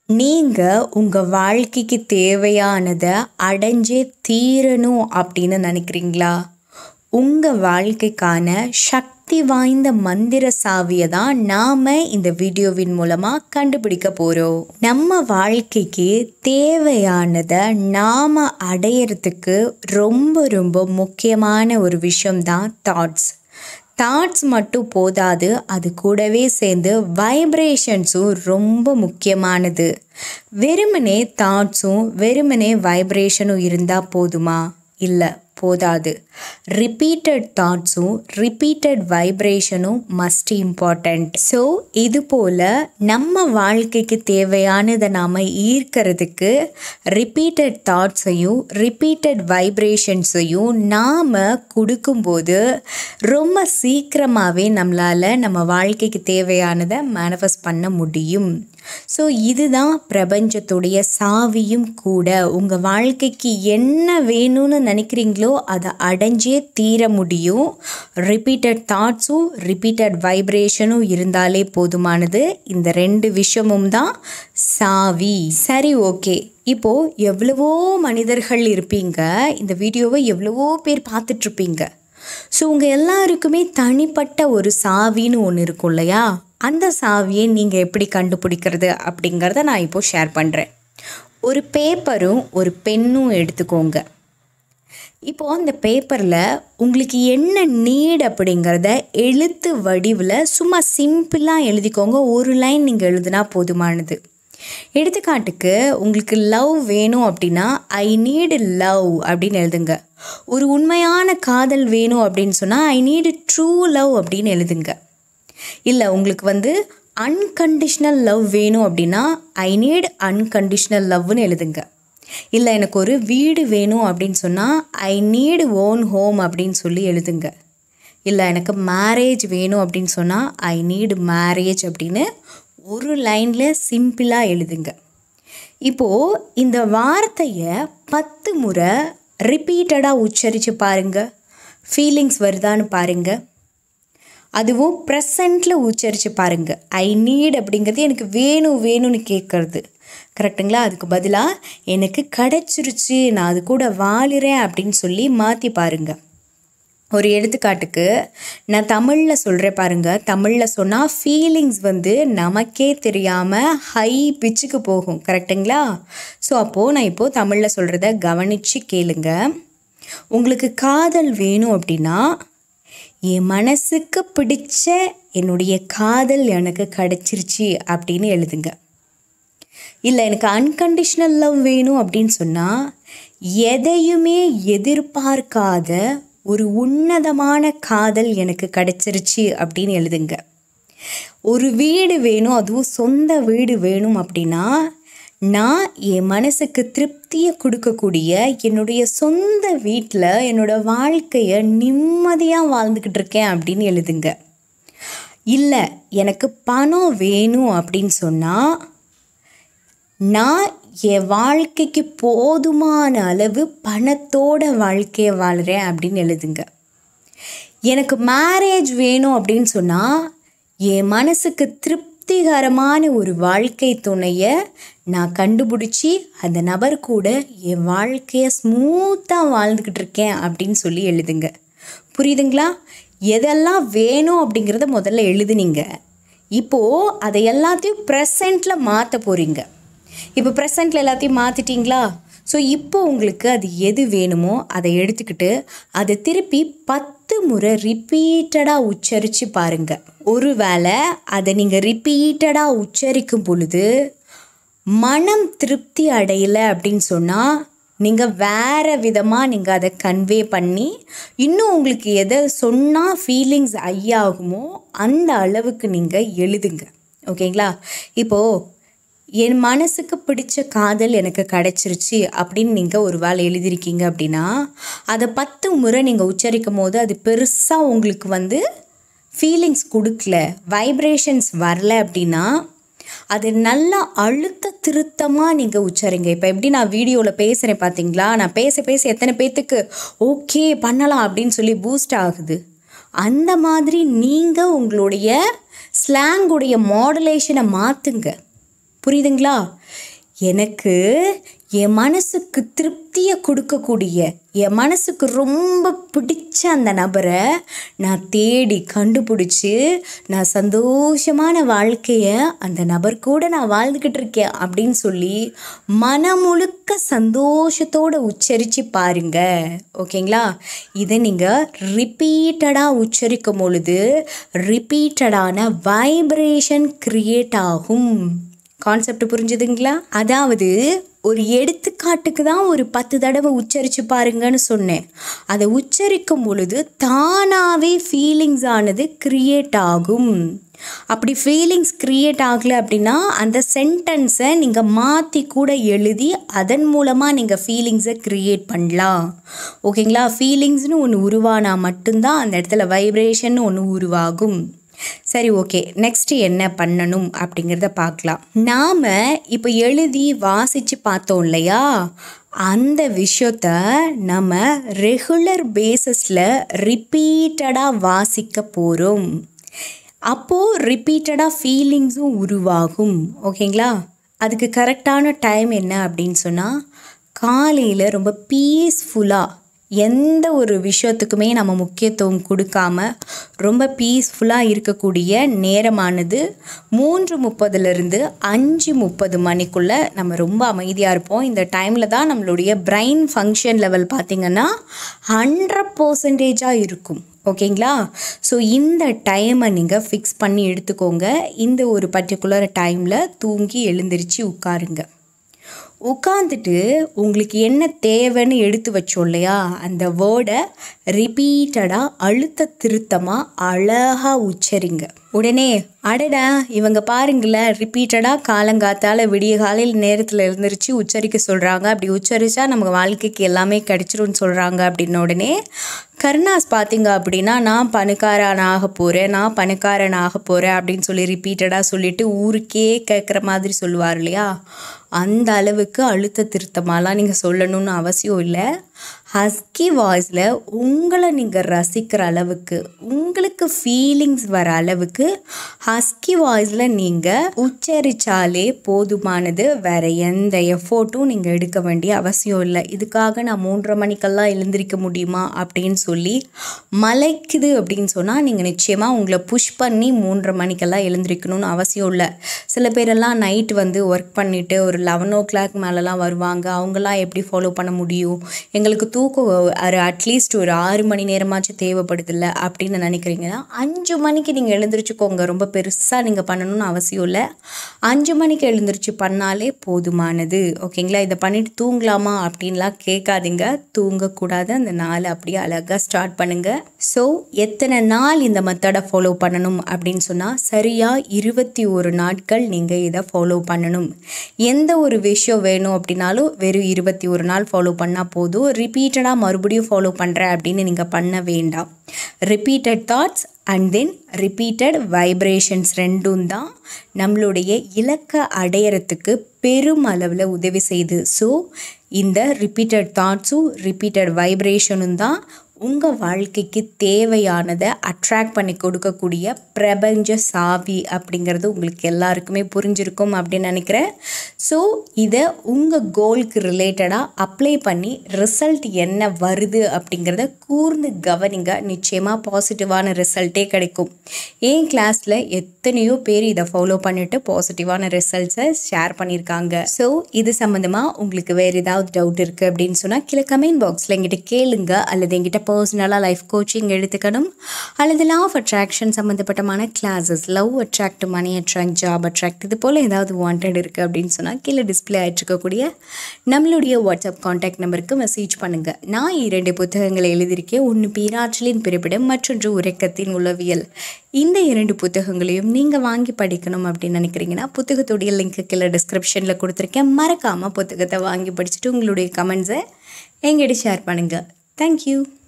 நீங்கள் உங்கள் வாழ்க்கைக்கு தேவையானதை அடைஞ்சே தீரணும் அப்படின்னு நினைக்கிறீங்களா உங்கள் வாழ்க்கைக்கான சக்தி வாய்ந்த மந்திர சாவியை தான் நாம் இந்த வீடியோவின் மூலமாக கண்டுபிடிக்க போகிறோம் நம்ம வாழ்க்கைக்கு தேவையானதை நாம் அடையிறதுக்கு ரொம்ப ரொம்ப முக்கியமான ஒரு விஷயம்தான் தாட்ஸ் தாட்ஸ் மட்டும் போதாது அது கூடவே சேர்ந்து வைப்ரேஷன்ஸும் ரொம்ப முக்கியமானது வெறுமனே தாட்ஸும் வெறுமனே வைப்ரேஷனும் இருந்தால் போதுமா இல்லை போதாது ரிப்பீட்டட் தாட்ஸும் ரிப்பீட்டட் வைப்ரேஷனும் மஸ்ட் இம்பார்ட்டண்ட் ஸோ இது போல் நம்ம வாழ்க்கைக்கு தேவையானதை நாம் ஈர்க்கிறதுக்கு ரிப்பீட்டட் தாட்ஸையும் ரிப்பீட்டட் வைப்ரேஷன்ஸையும் நாம் கொடுக்கும்போது ரொம்ப சீக்கிரமாகவே நம்மளால் நம்ம வாழ்க்கைக்கு தேவையானதை மேனிஃபெஸ்ட் பண்ண முடியும் ஸோ இதுதான் பிரபஞ்சத்துடைய சாவியும் கூட உங்கள் வாழ்க்கைக்கு என்ன வேணும்னு நினைக்கிறீங்களோ அதை அடைஞ்சே தீர முடியும் ரிப்பீட்டட் தாட்ஸும் ரிப்பீட்டட் வைப்ரேஷனும் இருந்தாலே போதுமானது இந்த ரெண்டு விஷயமும் தான் சாவி சரி ஓகே இப்போது எவ்வளவோ மனிதர்கள் இருப்பீங்க இந்த வீடியோவை எவ்வளவோ பேர் பார்த்துட்ருப்பீங்க ஸோ உங்கள் எல்லாருக்குமே தனிப்பட்ட ஒரு சாவின்னு ஒன்று இருக்கும் இல்லையா அந்த சாவியை நீங்கள் எப்படி கண்டுபிடிக்கிறது அப்படிங்கிறத நான் இப்போது ஷேர் பண்ணுறேன் ஒரு பேப்பரும் ஒரு பென்னும் எடுத்துக்கோங்க இப்போது அந்த பேப்பரில் உங்களுக்கு என்ன நீட் அப்படிங்கிறத எழுத்து வடிவில் சும்மா சிம்பிளாக எழுதிக்கோங்க ஒரு லைன் நீங்கள் எழுதுனா போதுமானது எடுத்துக்காட்டுக்கு உங்களுக்கு லவ் வேணும் அப்படின்னா ஐ நீடு லவ் அப்படின்னு எழுதுங்க ஒரு உண்மையான காதல் வேணும் அப்படின்னு சொன்னால் ஐ நீடு ட்ரூ லவ் அப்படின்னு எழுதுங்க இல்லை உங்களுக்கு வந்து அன்கண்டிஷ்னல் லவ் வேணும் அப்படின்னா ஐ நீட் அன்கண்டிஷ்னல் லவ்னு எழுதுங்க இல்லை எனக்கு ஒரு வீடு வேணும் அப்படின்னு சொன்னால் ஐ நீடு ஓன் ஹோம் அப்படின்னு சொல்லி எழுதுங்க இல்லை எனக்கு மேரேஜ் வேணும் அப்படின்னு சொன்னால் ஐ நீடு மேரேஜ் அப்படின்னு ஒரு லைனில் சிம்பிளாக எழுதுங்க இப்போது இந்த வார்த்தையை பத்து முறை ரிப்பீட்டடாக உச்சரித்து பாருங்கள் ஃபீலிங்ஸ் வருதான்னு பாருங்கள் அதுவும் ப்ரெசண்ட்டில் உச்சரித்து பாருங்கள் ஐ நீட் அப்படிங்கிறது எனக்கு வேணும் வேணும்னு கேட்குறது கரெக்டுங்களா அதுக்கு பதிலாக எனக்கு கிடச்சிருச்சு நான் அது கூட வாழுறேன் அப்படின்னு சொல்லி மாற்றி பாருங்கள் ஒரு எடுத்துக்காட்டுக்கு நான் தமிழில் சொல்கிறேன் பாருங்கள் தமிழில் சொன்னால் ஃபீலிங்ஸ் வந்து நமக்கே தெரியாமல் ஹை பிச்சுக்கு போகும் கரெக்டுங்களா ஸோ அப்போது நான் இப்போது தமிழில் சொல்கிறத கவனித்து கேளுங்க உங்களுக்கு காதல் வேணும் அப்படின்னா என் மனசுக்கு பிடிச்ச என்னுடைய காதல் எனக்கு கிடச்சிருச்சு அப்படின்னு எழுதுங்க இல்லை எனக்கு அன்கண்டிஷ்னல் லவ் வேணும் அப்படின்னு சொன்னால் எதையுமே எதிர்பார்க்காத ஒரு உன்னதமான காதல் எனக்கு கிடச்சிருச்சு அப்படின்னு எழுதுங்க ஒரு வீடு வேணும் அதுவும் சொந்த வீடு வேணும் அப்படின்னா நான் என் மனசுக்கு திருப்தியை கொடுக்கக்கூடிய என்னுடைய சொந்த வீட்டில் என்னோடய வாழ்க்கையை நிம்மதியாக வாழ்ந்துக்கிட்டு இருக்கேன் அப்படின்னு எழுதுங்க இல்லை எனக்கு பணம் வேணும் அப்படின்னு சொன்னால் நான் என் வாழ்க்கைக்கு போதுமான அளவு பணத்தோட வாழ்க்கையை வாழ்கிறேன் அப்படின்னு எழுதுங்க எனக்கு மேரேஜ் வேணும் அப்படின்னு சொன்னால் என் மனசுக்கு திருப்திகரமான ஒரு வாழ்க்கை துணையை நான் கண்டுபிடிச்சி அந்த நபர் கூட என் வாழ்க்கையை ஸ்மூத்தாக வாழ்ந்துக்கிட்டு இருக்கேன் அப்படின்னு சொல்லி எழுதுங்க புரியுதுங்களா எதெல்லாம் வேணும் அப்படிங்கிறத முதல்ல எழுதுனீங்க இப்போது அதை எல்லாத்தையும் ப்ரெசண்ட்டில் மாற்ற போகிறீங்க இப்போ ப்ரெசண்ட்டில் எல்லாத்தையும் மாற்றிட்டீங்களா ஸோ இப்போ உங்களுக்கு அது எது வேணுமோ அதை எடுத்துக்கிட்டு அதை திருப்பி பத்து முறை ரிப்பீட்டடாக உச்சரித்து பாருங்கள் ஒரு வேளை அதை நீங்கள் ரிப்பீட்டடாக உச்சரிக்கும் பொழுது மனம் திருப்தி அடையலை அப்படின்னு சொன்னால் நீங்கள் வேறு விதமாக நீங்கள் அதை கன்வே பண்ணி இன்னும் உங்களுக்கு எதை சொன்னால் ஃபீலிங்ஸ் ஐயாகுமோ அந்த அளவுக்கு நீங்கள் எழுதுங்க ஓகேங்களா இப்போது என் மனசுக்கு பிடிச்ச காதல் எனக்கு கிடச்சிருச்சு அப்படின்னு நீங்கள் ஒரு வேலை எழுதியிருக்கீங்க அப்படின்னா அதை பத்து முறை நீங்கள் உச்சரிக்கும் போது அது பெருசாக உங்களுக்கு வந்து ஃபீலிங்ஸ் கொடுக்கல வைப்ரேஷன்ஸ் வரல அப்படின்னா அது நல்லா அழுத்த திருத்தமாக நீங்கள் உச்சரிங்க இப்போ எப்படி நான் வீடியோவில் பேசுகிறேன் பார்த்தீங்களா நான் பேச பேச எத்தனை பேர்த்துக்கு ஓகே பண்ணலாம் அப்படின்னு சொல்லி பூஸ்ட் ஆகுது அந்த மாதிரி நீங்கள் உங்களுடைய ஸ்லாங்குடைய மாடுலேஷனை மாற்றுங்க புரியுதுங்களா எனக்கு என் மனசுக்கு திருப்தியை கொடுக்கக்கூடிய என் மனசுக்கு ரொம்ப பிடிச்ச அந்த நபரை நான் தேடி கண்டுபிடிச்சி நான் சந்தோஷமான வாழ்க்கையை அந்த நபர் கூட நான் வாழ்ந்துக்கிட்டு இருக்கேன் அப்படின்னு சொல்லி மனமுழுக்க சந்தோஷத்தோடு உச்சரித்து பாருங்க ஓகேங்களா இதை நீங்கள் ரிப்பீட்டடாக உச்சரிக்கும் பொழுது ரிப்பீட்டடான வைப்ரேஷன் க்ரியேட் ஆகும் கான்செப்ட் புரிஞ்சுதுங்களா அதாவது ஒரு எடுத்துக்காட்டுக்கு தான் ஒரு பத்து தடவை உச்சரித்து பாருங்கன்னு சொன்னேன் அதை உச்சரிக்கும் பொழுது தானாகவே ஃபீலிங்ஸ் ஆனது க்ரியேட் ஆகும் அப்படி ஃபீலிங்ஸ் க்ரியேட் ஆகலை அப்படின்னா அந்த சென்டென்ஸை நீங்கள் மாற்றி கூட எழுதி அதன் மூலமாக நீங்கள் ஃபீலிங்ஸை க்ரியேட் பண்ணலாம் ஓகேங்களா ஃபீலிங்ஸ்னு ஒன்று உருவானா மட்டும்தான் அந்த இடத்துல வைப்ரேஷன் ஒன்று உருவாகும் சரி ஓகே நெக்ஸ்ட் என்ன பண்ணணும் அப்படிங்கிறத பார்க்கலாம் நாம் இப்போ எழுதி வாசித்து பார்த்தோம் இல்லையா அந்த விஷயத்த நம்ம ரெகுலர் பேசிஸில் ரிப்பீட்டடாக வாசிக்க போகிறோம் அப்போது ரிப்பீட்டடாக ஃபீலிங்ஸும் உருவாகும் ஓகேங்களா அதுக்கு கரெக்டான டைம் என்ன அப்படின்னு சொன்னால் காலையில் ரொம்ப பீஸ்ஃபுல்லாக எந்த ஒரு விஷயத்துக்குமே நம்ம முக்கியத்துவம் கொடுக்காம ரொம்ப பீஸ்ஃபுல்லாக இருக்கக்கூடிய நேரமானது மூன்று முப்பதுலேருந்து அஞ்சு முப்பது மணிக்குள்ளே நம்ம ரொம்ப அமைதியாக இருப்போம் இந்த டைமில் தான் நம்மளுடைய பிரெயின் ஃபங்க்ஷன் லெவல் பார்த்திங்கன்னா ஹண்ட்ரட் பர்சன்டேஜாக இருக்கும் ஓகேங்களா ஸோ இந்த டைமை நீங்கள் ஃபிக்ஸ் பண்ணி எடுத்துக்கோங்க இந்த ஒரு பர்டிகுலர் டைமில் தூங்கி எழுந்திரிச்சு உட்காருங்க உட்காந்துட்டு உங்களுக்கு என்ன தேவைன்னு எடுத்து வச்சோம் இல்லையா அந்த வேர்டை ரிப்பீட்டடாக அழுத்த திருத்தமாக அழகாக உச்சரிங்க உடனே அடடா இவங்க பாருங்களேன் ரிப்பீட்டடாக காலங்காத்தால் விடிய காலையில் நேரத்தில் எழுந்திரிச்சு உச்சரிக்க சொல்கிறாங்க அப்படி உச்சரித்தா நமக்கு வாழ்க்கைக்கு எல்லாமே கிடைச்சிரும்னு சொல்கிறாங்க அப்படின்ன உடனே கருணாஸ் பார்த்தீங்க அப்படின்னா நான் பணக்காரன் ஆக போகிறேன் நான் பணக்காரன் ஆக போகிறேன் அப்படின்னு சொல்லி ரிப்பீட்டடாக சொல்லிட்டு ஊருக்கே கேட்குற மாதிரி சொல்லுவார் இல்லையா அந்த அளவுக்கு அழுத்த திருத்தமாலாம் நீங்கள் சொல்லணும்னு அவசியம் இல்லை ஹஸ்கி வாய்ஸில் உங்களை நீங்கள் ரசிக்கிற அளவுக்கு உங்களுக்கு ஃபீலிங்ஸ் வர அளவுக்கு ஹஸ்கி வாய்ஸில் நீங்கள் உச்சரித்தாலே போதுமானது வேறு எந்த எஃபோர்ட்டும் நீங்கள் எடுக்க வேண்டிய அவசியம் இல்லை இதுக்காக நான் மூன்றரை மணிக்கெல்லாம் எழுந்திரிக்க முடியுமா அப்படின்னு சொல்லி மலைக்குது அப்படின்னு சொன்னால் நீங்கள் நிச்சயமாக உங்களை புஷ் பண்ணி மூன்றரை மணிக்கெல்லாம் எழுந்திரிக்கணும்னு அவசியம் இல்லை சில பேரெல்லாம் நைட் வந்து ஒர்க் பண்ணிவிட்டு ஒரு லெவன் ஓ கிளாக் மேலெலாம் வருவாங்க அவங்களாம் எப்படி ஃபாலோ பண்ண முடியும் எங்களுக்கு தூக்கம் ஒரு அட்லீஸ்ட் ஒரு ஆறு மணி நேரமாச்சும் தேவைப்படுதில்ல அப்படின்னு நினைக்கிறீங்கன்னா அஞ்சு மணிக்கு நீங்கள் எழுந்திரிச்சுக்கோங்க ரொம்ப பெருசாக நீங்கள் பண்ணணும்னு அவசியம் இல்லை அஞ்சு மணிக்கு எழுந்திரிச்சு பண்ணாலே போதுமானது ஓகேங்களா இதை பண்ணிட்டு தூங்கலாமா அப்படின்லாம் கேட்காதீங்க தூங்கக்கூடாது அந்த நாளை அப்படியே அழகாக ஸ்டார்ட் பண்ணுங்கள் ஸோ எத்தனை நாள் இந்த மெத்தடை ஃபாலோ பண்ணணும் அப்படின்னு சொன்னால் சரியாக இருபத்தி ஒரு நாட்கள் நீங்கள் இதை ஃபாலோ பண்ணணும் எந்த ஒரு விஷயம் வேணும் அப்படின்னாலும் வெறும் இருபத்தி ஒரு நாள் ஃபாலோ பண்ணால் போதும் ரிப்பீட்டடாக மறுபடியும் ஃபாலோ பண்ணுறேன் அப்படின்னு நீங்கள் பண்ண வேண்டாம் repeated thoughts and then repeated vibrations ரெண்டும் தான் நம்மளுடைய இலக்கை அடையிறதுக்கு பெரும் அளவில் உதவி செய்யுது ஸோ இந்த ரிப்பீட்டட் தாட்ஸும் ரிப்பீட்டட் வைப்ரேஷனும் தான் உங்கள் வாழ்க்கைக்கு தேவையானதை அட்ராக்ட் பண்ணி கொடுக்கக்கூடிய பிரபஞ்ச சாவி அப்படிங்கிறது உங்களுக்கு எல்லாருக்குமே புரிஞ்சிருக்கும் அப்படின்னு நினைக்கிறேன் ஸோ இதை உங்கள் கோலுக்கு ரிலேட்டடாக அப்ளை பண்ணி ரிசல்ட் என்ன வருது அப்படிங்கிறத கூர்ந்து கவனிங்க நிச்சயமாக பாசிட்டிவான ரிசல்ட்டே கிடைக்கும் என் கிளாஸில் எத்தனையோ பேர் இதை ஃபாலோ பண்ணிவிட்டு பாசிட்டிவான ரிசல்ட்ஸை ஷேர் பண்ணியிருக்காங்க ஸோ இது சம்மந்தமாக உங்களுக்கு வேறு ஏதாவது டவுட் இருக்குது அப்படின்னு சொன்னால் கீழே கமெண்ட் பாக்ஸில் எங்கிட்ட கேளுங்க அல்லது எங்கிட்ட பர்சனலாக லைஃப் கோச்சிங் எடுத்துக்கணும் அல்லது லா ஆஃப் அட்ராக்ஷன் சம்மந்தப்பட்டமான classes love attract money attract job attract இது போல் ஏதாவது வாண்டட் இருக்குது அப்படின்னு சொன்னால் கீழே டிஸ்பிளே ஆகிட்டு இருக்கக்கூடிய நம்மளுடைய வாட்ஸ்அப் காண்டாக்ட் நம்பருக்கு மெசேஜ் பண்ணுங்கள் நான் இரண்டு புத்தகங்களை எழுதியிருக்கேன் ஒன்று பேராற்றலின் பிறப்பிடம் மற்றொன்று உறக்கத்தின் உளவியல் இந்த இரண்டு புத்தகங்களையும் நீங்கள் வாங்கி படிக்கணும் அப்படின்னு நினைக்கிறீங்கன்னா புத்தகத்துடைய லிங்க்கு கீழே டிஸ்கிரிப்ஷனில் கொடுத்துருக்கேன் மறக்காமல் புத்தகத்தை வாங்கி படிச்சுட்டு உங்களுடைய கமெண்ட்ஸை எங்கிட்ட ஷேர் பண்ணுங்கள் தேங்க்யூ